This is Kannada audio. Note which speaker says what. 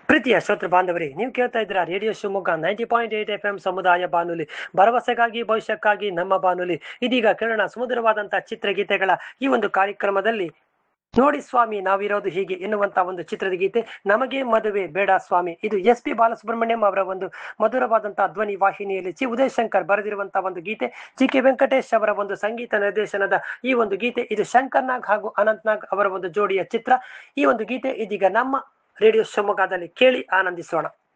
Speaker 1: ಪ್ರೀತಿಯ ಶ್ರೋತೃ ಬಾಂಧವರೇ ನೀವು ಕೇಳ್ತಾ ಇದ್ದೀರಾ radio Shivamogga ninety point eight F M ಸಮುದಾಯ ಬಾನುಲಿ ಭರವಸೆಗಾಗಿ ಭವಿಷ್ಯಕ್ಕಾಗಿ ನಮ್ಮ ಬಾನುಲಿ ಇದೀಗ ಕೇಳೋಣ ಸುಮಧುರವಾದಂತಹ ಚಿತ್ರಗೀತೆಗಳ ಈ ಒಂದು ಕಾರ್ಯಕ್ರಮದಲ್ಲಿ ನೋಡಿ ಸ್ವಾಮಿ ನಾವಿರೋದು ಹೀಗೆ ಎನ್ನುವಂತ ಒಂದು ಚಿತ್ರದ ಗೀತೆ ನಮಗೆ ಮದುವೆ ಬೇಡ ಸ್ವಾಮಿ ಇದು ಎಸ್ ಪಿ ಬಾಲಸುಬ್ರಹ್ಮಣ್ಯಂ ಅವರ ಒಂದು ಮಧುರವಾದಂತಹ ಧ್ವನಿ ವಾಹಿನಿಯಲ್ಲಿ ಚಿ ಉದಯ್ ಶಂಕರ್ ಬರೆದಿರುವಂತಹ ಒಂದು ಗೀತೆ ಜಿ ಕೆ ವೆಂಕಟೇಶ್ ಅವರ ಒಂದು ಸಂಗೀತ ನಿರ್ದೇಶನದ ಈ ಒಂದು ಗೀತೆ ಇದು ಶಂಕರ್ ನಾಗ್ ಹಾಗೂ ಅನಂತ್ ನಾಗ್ ಅವರ ಒಂದು ಜೋಡಿಯ ಚಿತ್ರ ಈ ಒಂದು ಗೀತೆ ಇದೀಗ ನಮ್ಮ ರೇಡಿಯೋ ಶಿವಮೊಗ್ಗದಲ್ಲಿ ಕೇಳಿ ಆನಂದಿಸೋಣ